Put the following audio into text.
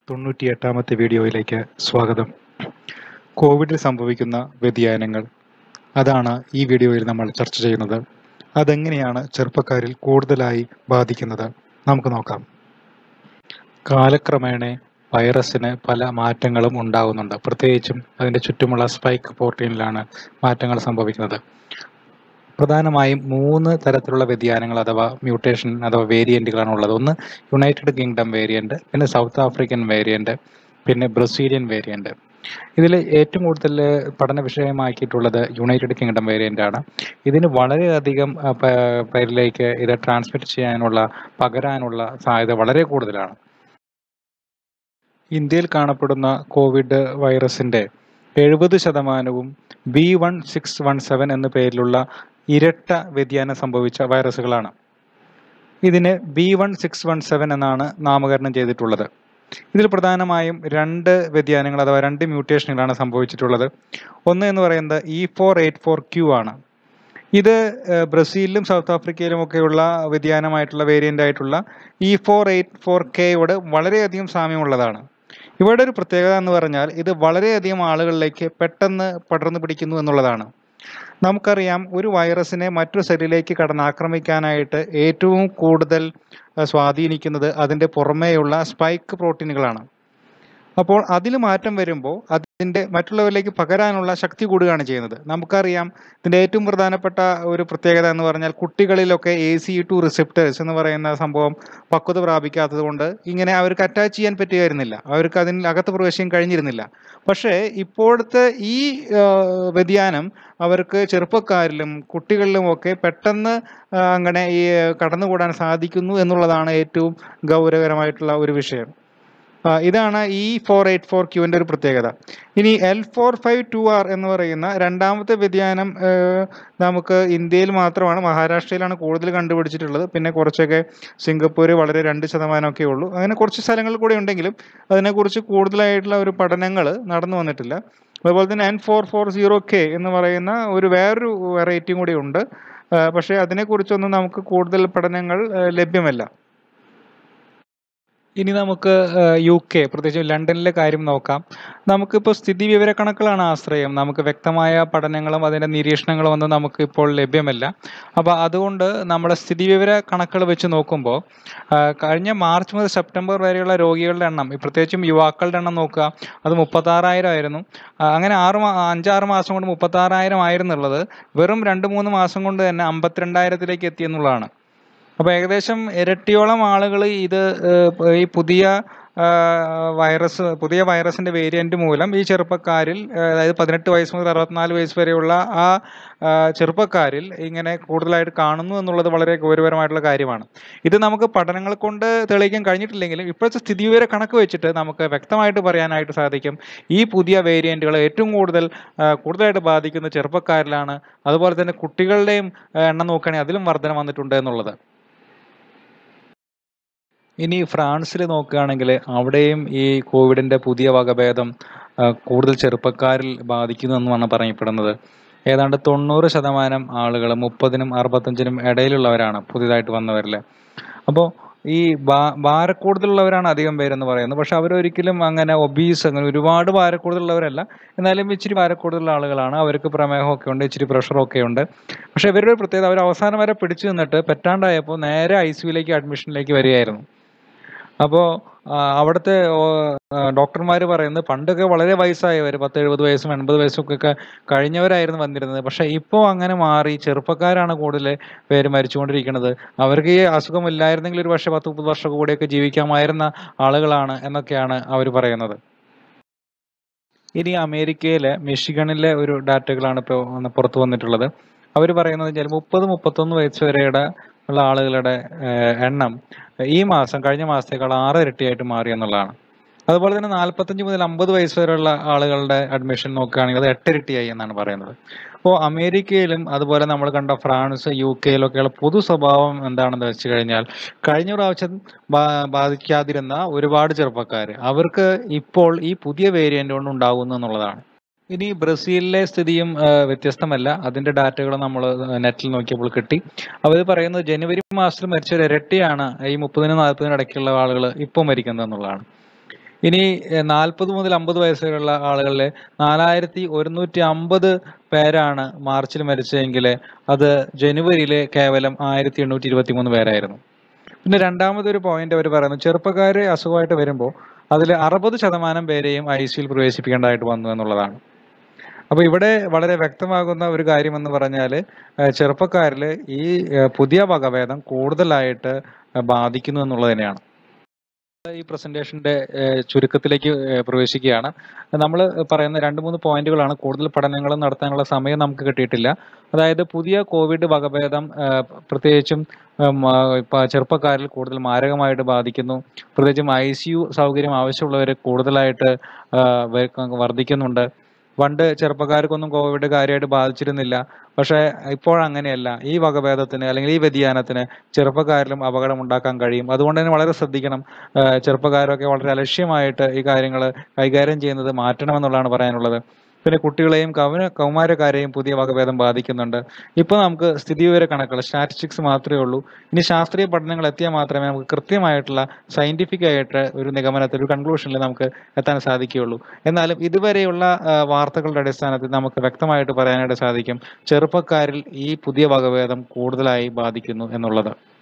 തൊണ്ണൂറ്റിയെട്ടാമത്തെ വീഡിയോയിലേക്ക് സ്വാഗതം കോവിഡിൽ സംഭവിക്കുന്ന വ്യതിയാനങ്ങൾ അതാണ് ഈ വീഡിയോയിൽ നമ്മൾ ചർച്ച ചെയ്യുന്നത് അതെങ്ങനെയാണ് ചെറുപ്പക്കാരിൽ കൂടുതലായി ബാധിക്കുന്നത് നമുക്ക് നോക്കാം കാലക്രമേണ വൈറസിന് പല മാറ്റങ്ങളും ഉണ്ടാകുന്നുണ്ട് പ്രത്യേകിച്ചും അതിൻ്റെ ചുറ്റുമുള്ള സ്പൈക്ക് പ്രോട്ടീനിലാണ് മാറ്റങ്ങൾ സംഭവിക്കുന്നത് പ്രധാനമായും മൂന്ന് തരത്തിലുള്ള വ്യതിയാനങ്ങൾ അഥവാ മ്യൂട്ടേഷൻ അഥവാ വേരിയന്റുകളാണ് ഉള്ളത് ഒന്ന് യുണൈറ്റഡ് കിങ്ഡം വേരിയന്റ് പിന്നെ സൗത്ത് ആഫ്രിക്കൻ വേരിയന്റ് പിന്നെ ബ്രസീലിയൻ വേരിയന്റ് ഇതിൽ ഏറ്റവും കൂടുതൽ പഠന വിഷയമാക്കിയിട്ടുള്ളത് യുണൈറ്റഡ് കിങ്ഡം വേരിയന്റ് ആണ് ഇതിന് വളരെയധികം ആ, പ- പേരിലേക്ക് ഇത് ട്രാൻസ്മിറ്റ് ചെയ്യാനുള്ള പകരാനുള്ള സാധ്യത വളരെ കൂടുതലാണ് ഇന്ത്യയിൽ കാണപ്പെടുന്ന കോവിഡ് വൈറസിന്റെ എഴുപത് ശതമാനവും B one six one seven എന്ന പേരിലുള്ള ഇരട്ട വ്യതിയാനം സംഭവിച്ച വൈറസുകളാണ് ഇതിന് B one six one seven എന്നാണ് നാമകരണം ചെയ്തിട്ടുള്ളത് ഇതിൽ പ്രധാനമായും രണ്ട് വ്യതിയാനങ്ങൾ അഥവാ രണ്ട് മ്യൂട്ടേഷനുകളാണ് സംഭവിച്ചിട്ടുള്ളത് ഒന്ന് എന്ന് പറയുന്നത് E four eight four Q ആണ് ഇത് ഏഹ്, ബ്രസീലിലും സൗത്ത് ആഫ്രിക്കയിലും ഒക്കെയുള്ള വ്യതിയാനമായിട്ടുള്ള വേരിയന്റ് ആയിട്ടുള്ള ഇ ഫോർ എയ്റ്റ് ഫോർ കെയോട് വളരെയധികം സാമ്യമുള്ളതാണ് ഇവയുടെ ഒരു പ്രത്യേകത എന്ന് പറഞ്ഞാൽ ഇത് വളരെയധികം ആളുകളിലേക്ക് പെട്ടെന്ന് പടർന്നു പിടിക്കുന്നു എന്നുള്ളതാണ് നമുക്കറിയാം ഒരു വൈറസിനെ മറ്റൊരു സെല്ലിലേക്ക് കടന്നാക്രമിക്കാനായിട്ട് ഏറ്റവും കൂടുതൽ അഹ്, സ്വാധീനിക്കുന്നത് അതിൻ്റെ പുറമേയുള്ള സ്പൈക്ക് പ്രോട്ടീനുകളാണ് അപ്പോൾ അതിൽ മാറ്റം വരുമ്പോൾ അതിൻ്റെ മറ്റുള്ളവരിലേക്ക് പകരാനുള്ള ശക്തി കൂടുകയാണ് ചെയ്യുന്നത് നമുക്കറിയാം ഇതിൻ്റെ ഏറ്റവും പ്രധാനപ്പെട്ട ഒരു പ്രത്യേകത എന്ന് പറഞ്ഞാൽ കുട്ടികളിലൊക്കെ എ സി ടു റിസെപ്റ്റേഴ്സ് എന്ന് പറയുന്ന സംഭവം പക്വത പ്രാപിക്കാത്തത് കൊണ്ട് ഇങ്ങനെ അവർക്ക് അറ്റാച്ച് ചെയ്യാൻ പറ്റുമായിരുന്നില്ല അവർക്ക് അതിന് അകത്ത് പ്രവേശിക്കാൻ കഴിഞ്ഞിരുന്നില്ല പക്ഷേ ഇപ്പോഴത്തെ ഈ ആ, വ്യതിയാനം അവർക്ക് ചെറുപ്പക്കാരിലും കുട്ടികളിലും ഒക്കെ പെട്ടെന്ന് ആ, അങ്ങനെ ഈ കടന്നുകൂടാൻ സാധിക്കുന്നു എന്നുള്ളതാണ് ഏറ്റവും ഗൗരവകരമായിട്ടുള്ള ഒരു വിഷയം ആ, ഇതാണ് ഈ ഫോർ എയ്റ്റ് ഫോർ ക്യൂവിൻ്റെ ഒരു പ്രത്യേകത ഇനി L four five two R എന്ന് പറയുന്ന രണ്ടാമത്തെ വ്യതിയാനം ആ, നമുക്ക് ഇന്ത്യയിൽ മാത്രമാണ് മഹാരാഷ്ട്രയിലാണ് കൂടുതൽ കണ്ടുപിടിച്ചിട്ടുള്ളത് പിന്നെ കുറച്ചൊക്കെ സിംഗപ്പൂർ വളരെ രണ്ട് ശതമാനമൊക്കെ ഉള്ളൂ അങ്ങനെ കുറച്ച് സ്ഥലങ്ങളിൽ കൂടെ ഉണ്ടെങ്കിലും അതിനെക്കുറിച്ച് കൂടുതലായിട്ടുള്ള ഒരു പഠനങ്ങൾ നടന്നു വന്നിട്ടില്ല അതുപോലെ തന്നെ N four four zero K എന്ന് പറയുന്ന ഒരു വേറൊരു വെറൈറ്റിയും കൂടി ഉണ്ട് ആ, പക്ഷേ അതിനെക്കുറിച്ചൊന്നും നമുക്ക് കൂടുതൽ പഠനങ്ങൾ ആ, ലഭ്യമല്ല ഇനി നമുക്ക് യു കെ പ്രത്യേകിച്ച് ലണ്ടനിലെ കാര്യം നോക്കാം നമുക്കിപ്പോൾ സ്ഥിതി വിവരക്കണക്കുകളാണ് ആശ്രയം നമുക്ക് വ്യക്തമായ പഠനങ്ങളും അതിൻ്റെ നിരീക്ഷണങ്ങളും ഒന്നും നമുക്ക് ഇപ്പോൾ ലഭ്യമല്ല അപ്പോൾ അതുകൊണ്ട് നമ്മുടെ സ്ഥിതി വിവര കണക്കുകൾ വെച്ച് നോക്കുമ്പോൾ ആ, കഴിഞ്ഞ മാർച്ച് മുതൽ സെപ്റ്റംബർ വരെയുള്ള രോഗികളുടെ എണ്ണം ഈ പ്രത്യേകിച്ചും യുവാക്കളുടെ എണ്ണം നോക്കുക അത് മുപ്പത്താറായിരം ആയിരുന്നു ആ, അങ്ങനെ ആറ് മാ അഞ്ചാറ് മാസം കൊണ്ട് മുപ്പത്താറായിരം ആയിരുന്നുള്ളത് വെറും രണ്ട് മൂന്ന് മാസം കൊണ്ട് തന്നെ അമ്പത്തിരണ്ടായിരത്തിലേക്ക് എത്തി എന്നുള്ളതാണ് അപ്പോൾ ഏകദേശം ഇരട്ടിയോളം ആളുകൾ ഇത് ഏഹ്, ഈ പുതിയ ആഹ്, വൈറസ് പുതിയ വൈറസിന്റെ വേരിയന്റ് മൂലം ഈ ചെറുപ്പക്കാരിൽ ഏഹ്, അതായത് പതിനെട്ട് വയസ്സ് മുതൽ അറുപത്തിനാല് വയസ്സ് വരെയുള്ള ആ ആഹ്, ചെറുപ്പക്കാരിൽ ഇങ്ങനെ കൂടുതലായിട്ട് കാണുന്നു എന്നുള്ളത് വളരെ ഗൗരവപരമായിട്ടുള്ള കാര്യമാണ് ഇത് നമുക്ക് പഠനങ്ങൾ കൊണ്ട് തെളിയിക്കാൻ കഴിഞ്ഞിട്ടില്ലെങ്കിലും ഇപ്പോഴത്തെ സ്ഥിതിവിവര കണക്ക് വെച്ചിട്ട് നമുക്ക് വ്യക്തമായിട്ട് പറയാനായിട്ട് സാധിക്കും ഈ പുതിയ വേരിയന്റുകൾ ഏറ്റവും കൂടുതൽ ആഹ്, കൂടുതലായിട്ട് ബാധിക്കുന്ന ചെറുപ്പക്കാരിലാണ് അതുപോലെ തന്നെ കുട്ടികളുടെയും ആഹ്, എണ്ണം നോക്കുകയാണെങ്കിൽ അതിലും വർധന വന്നിട്ടുണ്ട് എന്നുള്ളത് ഇനി ഫ്രാൻസിൽ നോക്കുകയാണെങ്കിൽ അവിടെയും ഈ കോവിഡിന്റെ പുതിയ വകഭേദം ആ, കൂടുതൽ ചെറുപ്പക്കാരിൽ ബാധിക്കുന്നു എന്നാണ് പറയപ്പെടുന്നത് ഏതാണ്ട് തൊണ്ണൂറ് ശതമാനം ആളുകൾ മുപ്പതിനും അറുപത്തഞ്ചിനും ഇടയിലുള്ളവരാണ് പുതിയതായിട്ട് വന്നവരിൽ അപ്പോൾ ഈ ഭാ ഭാരക്കൂടുതലുള്ളവരാണ് അധികം പേരെന്ന് പറയുന്നത് പക്ഷെ അവരൊരിക്കലും അങ്ങനെ ഒബീസ് അങ്ങനെ ഒരുപാട് ഭാരക്കൂടുതലുള്ളവരല്ല എന്നാലും ഇച്ചിരി ഭാരക്കൂടുതലുള്ള ആളുകളാണ് അവർക്ക് പ്രമേഹമൊക്കെ ഉണ്ട് ഇച്ചിരി പ്രഷറൊക്കെ ഉണ്ട് പക്ഷെ ഇവരുടെ ഒരു പ്രത്യേകത അവർ അവസാനം വരെ പിടിച്ചു നിന്നിട്ട് പെറ്റാണ്ടായപ്പോൾ നേരെ ഐ സിയുലേക്ക് അഡ്മിഷനിലേക്ക് വരികയായിരുന്നു അപ്പോൾ അവിടുത്തെ ഡോക്ടർമാർ പറയുന്നത് പണ്ടൊക്കെ വളരെ വയസ്സായവർ പത്ത് എഴുപത് വയസ്സും എൺപത് വയസ്സും ഒക്കെ കഴിഞ്ഞവരായിരുന്നു വന്നിരുന്നത് പക്ഷെ ഇപ്പോൾ അങ്ങനെ മാറി ചെറുപ്പക്കാരാണ് കൂടുതൽ പേര് മരിച്ചുകൊണ്ടിരിക്കുന്നത് അവർക്ക് ഈ അസുഖമില്ലായിരുന്നെങ്കിൽ ഒരു പക്ഷേ പത്ത് മുപ്പത് വർഷം കൂടിയൊക്കെ ജീവിക്കാമായിരുന്ന ആളുകളാണ് എന്നൊക്കെയാണ് അവർ പറയുന്നത് ഇനി അമേരിക്കയിലെ മിഷിഗണിലെ ഒരു ഡാറ്റകളാണ് ഇപ്പോൾ പുറത്തു വന്നിട്ടുള്ളത് അവർ പറയുന്നത് വെച്ചാൽ മുപ്പത് മുപ്പത്തൊന്ന് വയസ്സ് വരെയുടെ ഉള്ള ആളുകളുടെ ഏഹ്, എണ്ണം ഈ മാസം കഴിഞ്ഞ മാസത്തേക്കാൾ ആറ് ഇരട്ടിയായിട്ട് മാറി എന്നുള്ളതാണ് അതുപോലെ തന്നെ നാൽപ്പത്തഞ്ച് മുതൽ അമ്പത് വയസ്സ് വരെയുള്ള ആളുകളുടെ അഡ്മിഷൻ നോക്കുകയാണെങ്കിൽ അത് എട്ടിരട്ടിയായി എന്നാണ് പറയുന്നത് അപ്പോൾ അമേരിക്കയിലും അതുപോലെ നമ്മൾ കണ്ട ഫ്രാൻസ് യു കെയിലൊക്കെയുള്ള പൊതു സ്വഭാവം എന്താണെന്ന് വെച്ച് കഴിഞ്ഞാൽ കഴിഞ്ഞ പ്രാവശ്യം ബാ- ബാധിക്കാതിരുന്ന ഒരുപാട് ചെറുപ്പക്കാർ അവർക്ക് ഇപ്പോൾ ഈ പുതിയ വേരിയന്റ് കൊണ്ട് ഉണ്ടാകുന്നു എന്നുള്ളതാണ് ഇനി ബ്രസീലിലെ സ്ഥിതിയും ആ, വ്യത്യസ്തമല്ല അതിന്റെ ഡാറ്റകൾ നമ്മൾ നെറ്റിൽ നോക്കിയപ്പോൾ കിട്ടി അവർ പറയുന്നത് ജനുവരി മാസത്തിൽ മരിച്ച ഒരു ഇരട്ടിയാണ് ഈ മുപ്പതിനും നാൽപ്പതിനും ഇടയ്ക്കുള്ള ആളുകൾ ഇപ്പോൾ മരിക്കുന്നത് എന്നുള്ളതാണ് ഇനി നാൽപ്പത് മുതൽ അമ്പത് വയസ്സുള്ള ആളുകളിൽ നാലായിരത്തി ഒരുന്നൂറ്റി അമ്പത് പേരാണ് മാർച്ചിൽ മരിച്ചതെങ്കിൽ അത് ജനുവരിയിൽ കേവലം ആയിരത്തി എണ്ണൂറ്റി ഇരുപത്തി മൂന്ന് പേരായിരുന്നു പിന്നെ രണ്ടാമതൊരു പോയിന്റ് അവർ പറയുന്നു ചെറുപ്പക്കാർ അസുഖമായിട്ട് വരുമ്പോൾ അതിൽ അറുപത് ശതമാനം പേരെയും ഐ സിയിൽ പ്രവേശിപ്പിക്കേണ്ടതായിട്ട് വന്നു എന്നുള്ളതാണ് അപ്പോൾ ഇവിടെ വളരെ വ്യക്തമാകുന്ന ഒരു കാര്യം എന്ന് പറഞ്ഞാൽ ചെറുപ്പക്കാരിൽ ഈ ഏഹ്, പുതിയ വകഭേദം കൂടുതലായിട്ട് ഏഹ്, ബാധിക്കുന്നു എന്നുള്ളത് തന്നെയാണ് ഈ പ്രസന്റേഷന്റെ ഏഹ്, ചുരുക്കത്തിലേക്ക് ഏഹ്, പ്രവേശിക്കുകയാണ് നമ്മൾ പറയുന്ന രണ്ട് മൂന്ന് പോയിന്റുകളാണ് കൂടുതൽ പഠനങ്ങൾ നടത്താനുള്ള സമയം നമുക്ക് കിട്ടിയിട്ടില്ല അതായത് പുതിയ കോവിഡ് വകഭേദം ഏഹ്, പ്രത്യേകിച്ചും ഉം, ആ, ഇപ്പൊ ചെറുപ്പക്കാരിൽ കൂടുതൽ മാരകമായിട്ട് ബാധിക്കുന്നു പ്രത്യേകിച്ചും ഐ സി യു സൗകര്യം ആവശ്യമുള്ളവർ കൂടുതലായിട്ട് ആ, വ- വർദ്ധിക്കുന്നുണ്ട് പണ്ട് ചെറുപ്പക്കാർക്കൊന്നും കോവിഡ് കാര്യമായിട്ട് ബാധിച്ചിരുന്നില്ല പക്ഷേ ഇപ്പോൾ അങ്ങനെയല്ല ഈ വകഭേദത്തിന് അല്ലെങ്കിൽ ഈ വ്യതിയാനത്തിന് ചെറുപ്പക്കാരിലും അപകടം ഉണ്ടാക്കാൻ കഴിയും അതുകൊണ്ട് തന്നെ വളരെ ശ്രദ്ധിക്കണം ആ, ചെറുപ്പക്കാരൊക്കെ വളരെ അലക്ഷ്യമായിട്ട് ഈ കാര്യങ്ങൾ കൈകാര്യം ചെയ്യുന്നത് മാറ്റണമെന്നുള്ളതാണ് പറയാനുള്ളത് പിന്നെ കുട്ടികളെയും കൗന കൗമാരക്കാരെയും പുതിയ വകഭേദം ബാധിക്കുന്നുണ്ട് ഇപ്പോൾ നമുക്ക് സ്ഥിതിവിവര കണക്കുകൾ സ്റ്റാറ്റിസ്റ്റിക്സ് മാത്രമേ ഉള്ളൂ ഇനി ശാസ്ത്രീയ പഠനങ്ങൾ എത്തിയാൽ മാത്രമേ നമുക്ക് കൃത്യമായിട്ടുള്ള സയന്റിഫിക് ആയിട്ട് ഒരു നിഗമനത്തിൽ ഒരു കൺക്ലൂഷനിൽ നമുക്ക് എത്താൻ സാധിക്കുകയുള്ളൂ എന്നാലും ഇതുവരെയുള്ള ആ, വാർത്തകളുടെ അടിസ്ഥാനത്തിൽ നമുക്ക് വ്യക്തമായിട്ട് പറയാനായിട്ട് സാധിക്കും ചെറുപ്പക്കാരിൽ ഈ പുതിയ വകഭേദം കൂടുതലായി ബാധിക്കുന്നു എന്നുള്ളത്